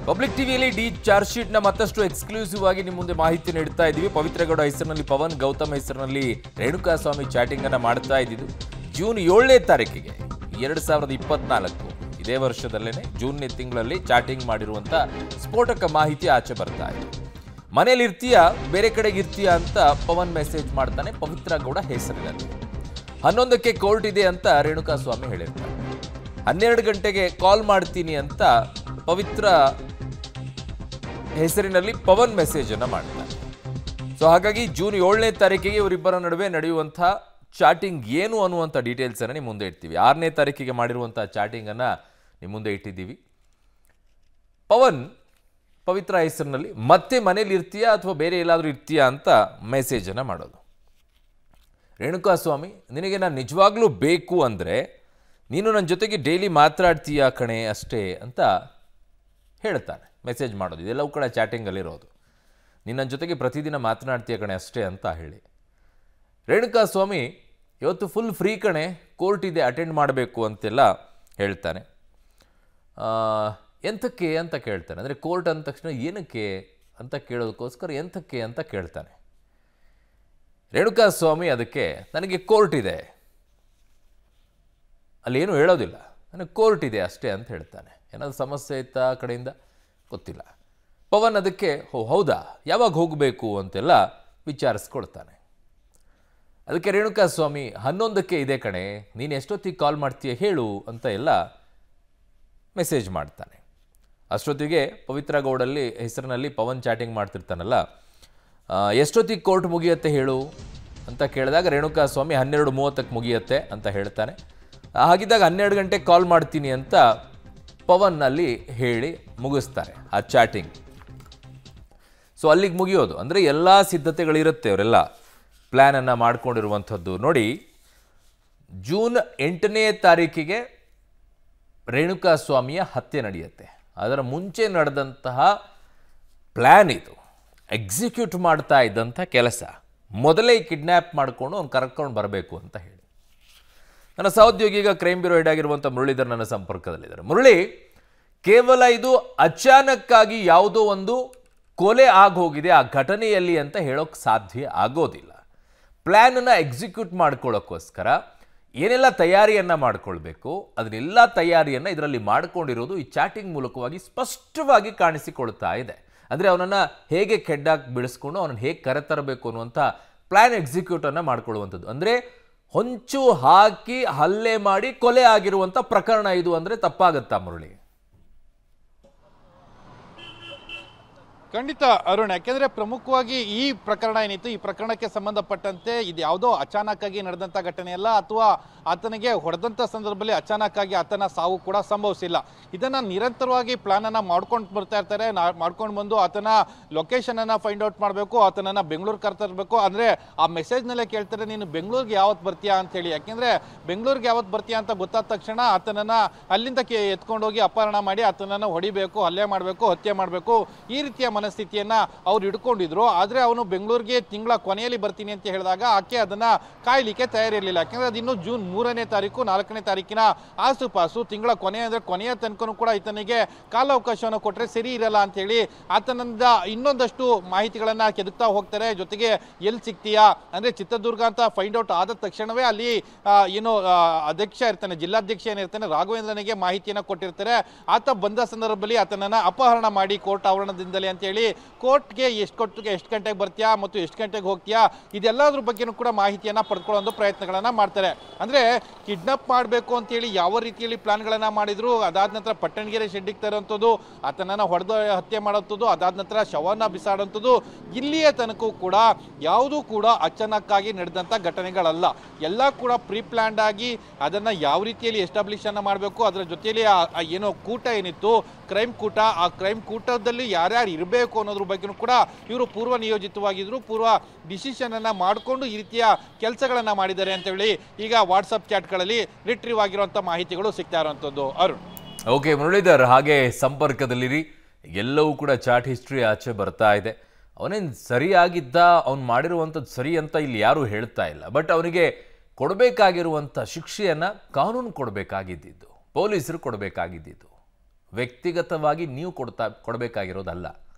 public ಟಿವಿಯಲ್ಲಿ D charge ಶೀಟ್ನ ಮತ್ತಷ್ಟು exclusive ಆಗಿ ನಿಮ್ಮ ಮುಂದೆ ಮಾಹಿತಿ ನೀಡ್ತಾ ಇದ್ದೀವಿ ಪವಿತ್ರಗೌಡ ಹೆಸರಿನಲ್ಲಿ ಪವನ್ ಗೌತಮ್ ಹೆಸರಿನಲ್ಲಿ ರೇಣುಕಾಸ್ವಾಮಿ ಚಾಟಿಂಗ್ ಅನ್ನ ಮಾಡ್ತಾ ಇದ್ದಿದ್ದು ಜೂನ್ ಏಳನೇ ತಾರೀಕಿಗೆ ಎರಡು ಸಾವಿರದ ಇಪ್ಪತ್ನಾಲ್ಕು ಇದೇ ವರ್ಷದಲ್ಲೇನೆ ಜೂನ್ನೇ ತಿಂಗಳಲ್ಲಿ ಚಾಟಿಂಗ್ ಮಾಡಿರುವಂತ ಸ್ಫೋಟಕ ಮಾಹಿತಿ ಆಚೆ ಬರ್ತಾ ಇದೆ ಮನೇಲಿ ಇರ್ತೀಯಾ ಬೇರೆ ಕಡೆಗೆ ಇರ್ತೀಯಾ ಅಂತ ಪವನ್ ಮೆಸೇಜ್ ಮಾಡ್ತಾನೆ ಪವಿತ್ರ ಗೌಡ ಹೆಸರಿನಲ್ಲಿ ಹನ್ನೊಂದಕ್ಕೆ ಕೋರ್ಟ್ ಇದೆ ಅಂತ ರೇಣುಕಾಸ್ವಾಮಿ ಹೇಳಿರ್ತಾರೆ ಹನ್ನೆರಡು ಗಂಟೆಗೆ ಕಾಲ್ ಮಾಡ್ತೀನಿ ಅಂತ ಪವಿತ್ರ ಹೆಸರಿನಲ್ಲಿ ಪವನ್ ಮೆಸೇಜ್ ಅನ್ನ ಮಾಡ್ತಾರೆ ಸೊ ಹಾಗಾಗಿ ಜೂನ್ ಏಳನೇ ತಾರೀಕಿಗೆ ಇವರಿಬ್ಬರ ನಡುವೆ ನಡೆಯುವಂಥ ಚಾಟಿಂಗ್ ಏನು ಅನ್ನುವಂಥ ಡೀಟೇಲ್ಸ್ ಅನ್ನ ನಿಮ್ಮ ಮುಂದೆ ಇಡ್ತೀವಿ ಆರನೇ ತಾರೀಕಿಗೆ ಮಾಡಿರುವಂಥ ಚಾಟಿಂಗ್ ಅನ್ನ ನಿಮ್ಮ ಮುಂದೆ ಇಟ್ಟಿದ್ದೀವಿ ಪವನ್ ಪವಿತ್ರ ಹೆಸರಿನಲ್ಲಿ ಮತ್ತೆ ಮನೇಲಿ ಇರ್ತೀಯಾ ಅಥವಾ ಬೇರೆ ಎಲ್ಲಾದರೂ ಇರ್ತೀಯಾ ಅಂತ ಮೆಸೇಜನ್ನು ಮಾಡೋದು ರೇಣುಕಾಸ್ವಾಮಿ ನಿನಗೆ ನಾನು ನಿಜವಾಗ್ಲೂ ಬೇಕು ಅಂದರೆ ನೀನು ನನ್ನ ಜೊತೆಗೆ ಡೈಲಿ ಮಾತಾಡ್ತೀಯಾ ಕಣೆ ಅಷ್ಟೇ ಅಂತ ಹೇಳ್ತಾನೆ ಮೆಸೇಜ್ ಮಾಡೋದು ಇದೆಲ್ಲವೂ ಕಡೆ ಚಾಟಿಂಗಲ್ಲಿರೋದು ನೀನು ನನ್ನ ಜೊತೆಗೆ ಪ್ರತಿದಿನ ಮಾತನಾಡ್ತೀಯ ಕಣೆ ಅಷ್ಟೇ ಅಂತ ಹೇಳಿ ರೇಣುಕಾಸ್ವಾಮಿ ಇವತ್ತು ಫುಲ್ ಫ್ರೀ ಕಣೆ ಕೋರ್ಟ್ ಇದೆ ಅಟೆಂಡ್ ಮಾಡಬೇಕು ಅಂತೆಲ್ಲ ಹೇಳ್ತಾನೆ ಆ, ಎಂಥಕ್ಕೆ ಅಂತ ಕೇಳ್ತಾನೆ ಅಂದರೆ ಕೋರ್ಟ್ ಅಂದ ತಕ್ಷಣ ಏನಕ್ಕೆ ಅಂತ ಕೇಳೋದಕ್ಕೋಸ್ಕರ ಎಂಥಕ್ಕೆ ಅಂತ ಕೇಳ್ತಾನೆ ರೇಣುಕಾಸ್ವಾಮಿ ಅದಕ್ಕೆ ನನಗೆ ಕೋರ್ಟ್ ಇದೆ ಅಲ್ಲೇನು ಹೇಳೋದಿಲ್ಲ ನನಗೆ ಕೋರ್ಟ್ ಇದೆ ಅಷ್ಟೇ ಅಂತ ಹೇಳ್ತಾನೆ ಏನಾದರೂ ಸಮಸ್ಯೆ ಇತ್ತಾ ಆ ಕಡೆಯಿಂದ ಗೊತ್ತಿಲ್ಲ ಪವನ್ ಅದಕ್ಕೆ ಹೋ ಹೌದಾ ಯಾವಾಗ ಹೋಗಬೇಕು ಅಂತೆಲ್ಲ ವಿಚಾರಿಸ್ಕೊಳ್ತಾನೆ ಅದಕ್ಕೆ ರೇಣುಕಾಸ್ವಾಮಿ ಹನ್ನೊಂದಕ್ಕೆ ಇದೆ ಕಣೆ ನೀನು ಎಷ್ಟೊತ್ತಿಗೆ ಕಾಲ್ ಮಾಡ್ತೀಯ ಹೇಳು ಅಂತ ಎಲ್ಲ ಮೆಸೇಜ್ ಮಾಡ್ತಾನೆ ಅಷ್ಟೊತ್ತಿಗೆ ಪವಿತ್ರ ಗೌಡಲ್ಲಿ ಹೆಸರಿನಲ್ಲಿ ಪವನ್ ಚಾಟಿಂಗ್ ಮಾಡ್ತಿರ್ತಾನಲ್ಲ ಆ, ಎಷ್ಟೊತ್ತಿಗೆ ಕೋರ್ಟ್ ಮುಗಿಯತ್ತೆ ಹೇಳು ಅಂತ ಕೇಳಿದಾಗ ರೇಣುಕಾಸ್ವಾಮಿ ಹನ್ನೆರಡು ಮೂವತ್ತಕ್ಕೆ ಮುಗಿಯತ್ತೆ ಅಂತ ಹೇಳ್ತಾನೆ ಹಾಗಿದ್ದಾಗ ಹನ್ನೆರಡು ಗಂಟೆಗೆ ಕಾಲ್ ಮಾಡ್ತೀನಿ ಅಂತ ಪವನ್ ಅಲ್ಲಿ ಹೇಳಿ ಮುಗಿಸ್ತಾರೆ ಆ ಚಾಟಿಂಗ್ ಸೊ ಅಲ್ಲಿಗೆ ಮುಗಿಯೋದು ಅಂದರೆ ಎಲ್ಲ ಸಿದ್ಧತೆಗಳಿರುತ್ತೆ ಅವರೆಲ್ಲ ಪ್ಲ್ಯಾನನ್ನು ಮಾಡ್ಕೊಂಡಿರುವಂಥದ್ದು ನೋಡಿ ಜೂನ್ ಎಂಟನೇ ತಾರೀಕಿಗೆ ರೇಣುಕಾಸ್ವಾಮಿಯ ಹತ್ಯೆ ನಡೆಯುತ್ತೆ ಅದರ ಮುಂಚೆ ನಡೆದಂತಹ ಪ್ಲ್ಯಾನ್ ಇದು ಎಕ್ಸಿಕ್ಯೂಟ್ ಮಾಡ್ತಾ ಇದ್ದಂಥ ಕೆಲಸ ಮೊದಲೇ ಕಿಡ್ನ್ಯಾಪ್ ಮಾಡಿಕೊಂಡು ಅವ್ನು ಕರ್ಕೊಂಡು ಬರಬೇಕು ಅಂತ ಹೇಳಿ ನನ್ನ ಸಹೋದ್ಯೋಗಿ ಈಗ ಕ್ರೈಮ್ ಬ್ಯೂರೋ ಹೆಡ್ ಆಗಿರುವಂಥ ಮುರಳೀಧರ್ ನನ್ನ ಸಂಪರ್ಕದಲ್ಲಿದ್ದಾರೆ ಮುರಳಿ ಕೇವಲ ಇದು ಅಚಾನಕ್ಕಾಗಿ ಯಾವುದೋ ಒಂದು ಕೊಲೆ ಆಗೋಗಿದೆ ಆ ಘಟನೆಯಲ್ಲಿ ಅಂತ ಹೇಳೋಕೆ ಸಾಧ್ಯ ಆಗೋದಿಲ್ಲ ಪ್ಲ್ಯಾನನ್ನು ಎಕ್ಸಿಕ್ಯೂಟ್ ಮಾಡ್ಕೊಳ್ಳೋಕ್ಕೋಸ್ಕರ ಏನೆಲ್ಲ ತಯಾರಿಯನ್ನು ಮಾಡ್ಕೊಳ್ಬೇಕು ಅದನ್ನೆಲ್ಲ ತಯಾರಿಯನ್ನು ಇದರಲ್ಲಿ ಮಾಡ್ಕೊಂಡಿರೋದು ಈ ಚಾಟಿಂಗ್ ಮೂಲಕವಾಗಿ ಸ್ಪಷ್ಟವಾಗಿ ಕಾಣಿಸಿಕೊಳ್ತಾ ಇದೆ ಅಂದರೆ ಅವನನ್ನು ಹೇಗೆ ಕೆಡ್ಡಾಗಿ ಬಿಡಿಸ್ಕೊಂಡು ಅವನನ್ನು ಹೇಗೆ ಕರೆತರಬೇಕು ಅನ್ನುವಂಥ ಪ್ಲ್ಯಾನ್ ಎಕ್ಸಿಕ್ಯೂಟನ್ನು ಮಾಡ್ಕೊಳ್ಳುವಂಥದ್ದು ಅಂದರೆ ಹೊಂಚು ಹಾಕಿ ಹಲ್ಲೆ ಮಾಡಿ ಕೊಲೆ ಆಗಿರುವಂಥ ಪ್ರಕರಣ ಇದು ಅಂದರೆ ತಪ್ಪಾಗತ್ತಾ ಮುರಳಿ ಖಂಡಿತ ಅರುಣ್ ಯಾಕೆಂದ್ರೆ ಪ್ರಮುಖವಾಗಿ ಈ ಪ್ರಕರಣ ಏನಿತ್ತು ಈ ಪ್ರಕರಣಕ್ಕೆ ಸಂಬಂಧಪಟ್ಟಂತೆ ಇದು ಯಾವುದೋ ಅಚಾನಕ್ ಆಗಿ ನಡೆದಂತ ಘಟನೆ ಅಲ್ಲ ಅಥವಾ ಆತನಿಗೆ ಹೊಡೆದಂತ ಸಂದರ್ಭದಲ್ಲಿ ಅಚಾನಕ್ ಆಗಿ ಆತನ ಸಾವು ಕೂಡ ಸಂಭವಿಸಿಲ್ಲ ಇದನ್ನ ನಿರಂತರವಾಗಿ ಪ್ಲಾನ್ ಅನ್ನ ಮಾಡ್ಕೊಂಡು ಬರ್ತಾ ಇರ್ತಾರೆ ನಾ- ಮಾಡ್ಕೊಂಡು ಬಂದು ಆತನ ಲೊಕೇಶನ್ ಅನ್ನ ಫೈಂಡ್ ಔಟ್ ಮಾಡಬೇಕು ಆತನನ್ನ ಬೆಂಗಳೂರು ಕರ್ತರ್ಬೇಕು ಅಂದ್ರೆ ಆ ಮೆಸೇಜ್ ನಲ್ಲೇ ಕೇಳ್ತಾರೆ ನೀನು ಬೆಂಗಳೂರಿಗೆ ಯಾವತ್ತು ಬರ್ತೀಯಾ ಅಂತ ಹೇಳಿ ಯಾಕೆಂದ್ರೆ ಬೆಂಗಳೂರಿಗೆ ಯಾವತ್ತು ಬರ್ತೀಯಾ ಅಂತ ಗೊತ್ತಾದ ತಕ್ಷಣ ಆತನನ್ನ ಅಲ್ಲಿಂದ ಕೆ ಎತ್ಕೊಂಡೋಗಿ ಅಪಹರಣ ಮಾಡಿ ಆತನನ್ನ ಹೊಡಿಬೇಕು ಹಲ್ಲೆ ಮಾಡಬೇಕು ಹತ್ಯೆ ಮಾಡಬೇಕು ಈ ರೀತಿಯ ಮನಸ್ಥಿತಿಯನ್ನ ಅವ್ರು ಹಿಡ್ಕೊಂಡಿದ್ರು ಆದ್ರೆ ಅವನು ಬೆಂಗಳೂರಿಗೆ ತಿಂಗಳ ಕೊನೆಯಲ್ಲಿ ಬರ್ತೀನಿ ಅಂತ ಹೇಳಿದಾಗ ಆಕೆ ಅದನ್ನ ಕಾಯ್ಲಿಕ್ಕೆ ತಯಾರಿರಲಿಲ್ಲ ಯಾಕಂದ್ರೆ ಅದು ಇನ್ನು ಜೂನ್ ಮೂರನೇ ತಾರೀಕು ನಾಲ್ಕನೇ ತಾರೀಕಿನ ಆಸುಪಾಸು ತಿಂಗಳ ಕೊನೆ ಅಂದ್ರೆ ಕೊನೆಯ ತನಕನೂ ಕೂಡ ಈತನಿಗೆ ಕಾಲಾವಕಾಶವನ್ನು ಕೊಟ್ರೆ ಸರಿ ಇರಲ್ಲ ಅಂತ ಹೇಳಿ ಆತನಿಂದ ಇನ್ನೊಂದಷ್ಟು ಮಾಹಿತಿಗಳನ್ನ ಕೆದಕ್ತಾ ಹೋಗ್ತಾರೆ ಜೊತೆಗೆ ಎಲ್ಲಿ ಸಿಗ್ತೀಯಾ ಅಂದ್ರೆ ಚಿತ್ರದುರ್ಗ ಅಂತ ಫೈಂಡ್ ಔಟ್ ಆದ ತಕ್ಷಣವೇ ಅಲ್ಲಿ ಆ, ಏನು ಆ, ಅಧ್ಯಕ್ಷ ಇರ್ತಾನೆ ಜಿಲ್ಲಾಧ್ಯಕ್ಷ ಏನಿರ್ತಾನೆ ರಾಘವೇಂದ್ರನಿಗೆ ಮಾಹಿತಿಯನ್ನ ಕೊಟ್ಟಿರ್ತಾರೆ ಆತ ಬಂದ ಸಂದರ್ಭದಲ್ಲಿ ಆತನನ್ನ ಅಪಹರಣ ಮಾಡಿ ಕೋರ್ಟ್ ಆವರಣದಿಂದಲೇ ಅಂತ ಹೇಳಿ ಕೋರ್ಟ್ಗೆ ಎಷ್ಟು ಕೊಟ್ಟಿಗೆ ಎಷ್ಟು ಗಂಟೆಗೆ ಬರ್ತೀಯಾ ಮತ್ತು ಎಷ್ಟು ಗಂಟೆಗೆ ಹೋಗ್ತೀಯಾ ಇದೆಲ್ಲದ್ರ ಬಗ್ಗೆನೂ ಕೂಡ ಮಾಹಿತಿಯನ್ನ ಪಡ್ಕೊಳ್ಳೋ ಪ್ರಯತ್ನಗಳನ್ನ ಮಾಡ್ತಾರೆ ಅಂದ್ರೆ ಕಿಡ್ನಾಪ್ ಮಾಡಬೇಕು ಅಂತೇಳಿ ಯಾವ ರೀತಿಯಲ್ಲಿ ಪ್ಲಾನ್ಗಳನ್ನ ಮಾಡಿದ್ರು ಅದಾದ ನಂತರ ಪಟ್ಟಣಗೆರೆ ಶೆಡ್ಡಿಗೆ ತರುವಂಥದ್ದು ಆತನನ್ನ ಹೊಡೆದು ಹತ್ಯೆ ಮಾಡೋಂಥದ್ದು ಅದಾದ ನಂತರ ಶವನ್ನ ಬಿಸಾಡುವಂಥದ್ದು ಇಲ್ಲಿಯ ತನಕ ಕೂಡ ಯಾವುದೂ ಕೂಡ ಅಚಾನಕ್ಕಾಗಿ ನಡೆದಂಥ ಘಟನೆಗಳಲ್ಲ ಎಲ್ಲ ಕೂಡ ಪ್ರೀ ಪ್ಲಾನ್ಡ್ ಆಗಿ ಅದನ್ನ ಯಾವ ರೀತಿಯಲ್ಲಿ ಎಸ್ಟಾಬ್ಲಿಷ್ ಅನ್ನ ಮಾಡಬೇಕು ಅದರ ಜೊತೆಯಲ್ಲಿ ಆ- ಆ ಏನೋ ಕೂಟ ಏನಿತ್ತು ಕ್ರೈಮ್ ಕೂಟ ಆ ಕ್ರೈಮ್ ಕೂಟದಲ್ಲಿ ಯಾರ್ಯಾರು ಇರಬೇಕು ಅನ್ನೋದ್ರ ಬಗ್ಗೆನೂ ಕೂಡ ಇವರು ಪೂರ್ವ ನಿಯೋಜಿತವಾಗಿದ್ರು ಪೂರ್ವ ಡಿಸಿಷನ್ ಅನ್ನ ಮಾಡಿಕೊಂಡು ಈ ರೀತಿಯ ಕೆಲಸಗಳನ್ನ ಮಾಡಿದ್ದಾರೆ ಅಂತ ಹೇಳಿ ಈಗ ವಾಟ್ಸಪ್ ಚಾಟ್ಗಳಲ್ಲಿ ರಿಟ್ರೀವ್ ಆಗಿರುವಂಥ ಮಾಹಿತಿಗಳು ಸಿಗ್ತಾ ಇರುವಂಥದ್ದು ಅರುಣ್ ಓಕೆ ಮುರಳೀಧರ್ ಹಾಗೆ ಸಂಪರ್ಕದಲ್ಲಿರಿ ಎಲ್ಲವೂ ಕೂಡ ಚಾಟ್ ಹಿಸ್ಟ್ರಿ ಆಚೆ ಬರ್ತಾ ಇದೆ ಅವನೇನು ಸರಿಯಾಗಿದ್ದ ಅವ್ನು ಮಾಡಿರುವಂಥದ್ದು ಸರಿ ಅಂತ ಇಲ್ಲಿ ಯಾರೂ ಹೇಳ್ತಾ ಇಲ್ಲ ಬಟ್ ಅವನಿಗೆ ಕೊಡಬೇಕಾಗಿರುವಂಥ ಶಿಕ್ಷೆಯನ್ನು ಕಾನೂನು ಕೊಡಬೇಕಾಗಿದ್ದಿದ್ದು ಪೊಲೀಸರು ಕೊಡಬೇಕಾಗಿದ್ದಿದ್ದು ವ್ಯಕ್ತಿಗತವಾಗಿ ನೀವು ಕೊಡ್ತಾ ಕೊಡಬೇಕಾಗಿರೋದಲ್ಲ